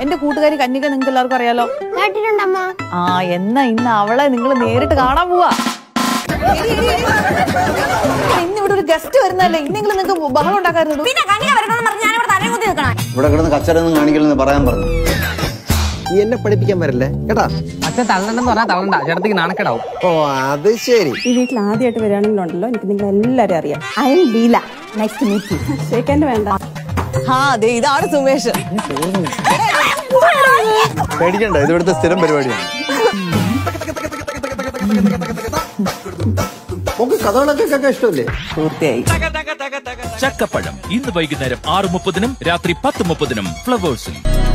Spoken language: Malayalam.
എന്റെ കൂട്ടുകാരി കന്യക നിങ്ങൾക്ക് എല്ലാവർക്കും അറിയാലോ കേട്ടിട്ടുണ്ടമ്മ ആ എന്നാ ഇന്ന് അവളെ നിങ്ങൾ നേരിട്ട് കാണാൻ പോവാ ഇന്ന് ഇവിടെ ഒരു ഗസ്റ്റ് വരുന്നല്ലേ ഇന്നെങ്കിലും നിങ്ങൾക്ക് ബഹളം ഉണ്ടാക്കാറുണ്ട് പിന്നെ കണ്ണിക വരണമെന്ന് പറഞ്ഞ് ഞാനിവിടെ തലയും കുത്തി നിൽക്കണം ഇവിടെ കിടന്ന് കച്ചറൊന്നും കാണിക്കില്ലെന്ന് പറയാൻ പറഞ്ഞു നീ എന്നെ പഠിപ്പിക്കാൻ വരല്ലേ കേട്ടാ അച്ഛൻ തള്ളണ്ടെന്ന് പറഞ്ഞാൽ തള്ളണ്ട ചേട്ടത്തേക്ക് നാണക്കേടാവും ഓ അത് ശരി ഈ വീട്ടിൽ ആദ്യമായിട്ട് വരികയാണെങ്കിലുണ്ടല്ലോ എനിക്ക് നിങ്ങൾ എല്ലാവരും അറിയാം I'm Beela next meet ഷേക്കാൻ്റെ വേണ്ട ആ അതെ ഇതാണ് സുമേഷ് പേടിക്കണ്ട ഇത് ഇവിടുത്തെ സ്ഥിരം പരിപാടിയാണ് നമുക്ക് കഥകളൊക്കെ കേൾക്കാൻ ഇഷ്ടമല്ലേ പൂർത്തിയായി ചക്കപ്പഴം ഇന്ന് വൈകുന്നേരം ആറ് മുപ്പതിനും രാത്രി പത്ത് മുപ്പതിനും ഫ്ലവേഴ്സിൽ